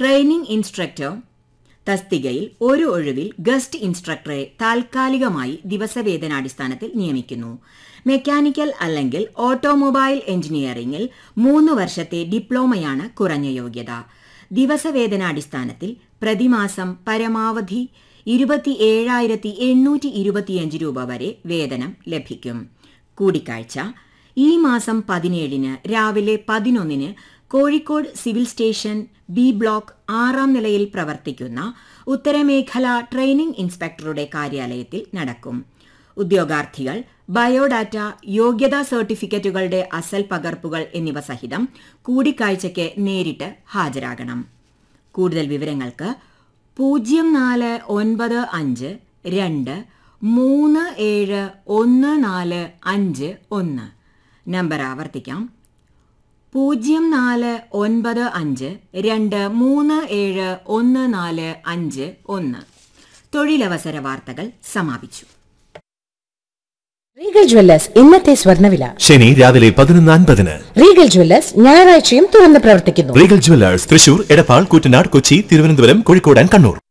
training instructor തസ്തികയിൽ ഒരു ഒഴിവിൽ guest ഇൻസ്ട്രക്ടറെ താൽക്കാലികമായി ദിവസവേതനാടിസ്ഥാനത്തിൽ നിയമിക്കുന്നു മെക്കാനിക്കൽ അല്ലെങ്കിൽ ഓട്ടോമൊബൈൽ എഞ്ചിനീയറിംഗിൽ മൂന്ന് വർഷത്തെ ഡിപ്ലോമയാണ് കുറഞ്ഞ യോഗ്യത ദിവസവേതനാടിസ്ഥാനത്തിൽ പ്രതിമാസം പരമാവധി ഇരുപത്തി ഏഴായിരത്തി എണ്ണൂറ്റി ഇരുപത്തിയഞ്ച് രൂപ വരെ വേതനം ലഭിക്കും കൂടിക്കാഴ്ച ഈ മാസം പതിനേഴിന് രാവിലെ പതിനൊന്നിന് Kozhikode civil station B block ആറാം നിലയിൽ പ്രവർത്തിക്കുന്ന ഉത്തരമേഖല ട്രെയിനിംഗ് ഇൻസ്പെക്ടറുടെ കാര്യാലയത്തിൽ നടക്കും ഉദ്യോഗാർത്ഥികൾ ബയോഡാറ്റ യോഗ്യതാ സർട്ടിഫിക്കറ്റുകളുടെ അസൽ പകർപ്പുകൾ എന്നിവ സഹിതം കൂടിക്കാഴ്ചയ്ക്ക് നേരിട്ട് ഹാജരാകണം കൂടുതൽ വിവരങ്ങൾക്ക് പൂജ്യം നാല് ഒൻപത് അഞ്ച് രണ്ട് മൂന്ന് ഏഴ് ഒന്ന് നാല് അഞ്ച് ഒന്ന് നമ്പർ ആവർത്തിക്കാം പൂജ്യം നാല് ഒൻപത് അഞ്ച് രണ്ട് മൂന്ന് ഏഴ് ഒന്ന് നാല് അഞ്ച് ഒന്ന് തൊഴിലവസര വാർത്തകൾ സമാപിച്ചു റീഗൽ ജ്വല്ലേഴ്സ് ഇന്നത്തെ സ്വർണ്ണവില ശനി രാവിലെ പതിനൊന്ന് അൻപതിന് റീഗൽ ജ്വല്ലേഴ്സ് ഞായറാഴ്ചയും തുറന്ന് പ്രവർത്തിക്കുന്നു Regal jewellers Thrissur Edappal Kuttanad Kochi Thiruvananthapuram Kozhikode and Kannur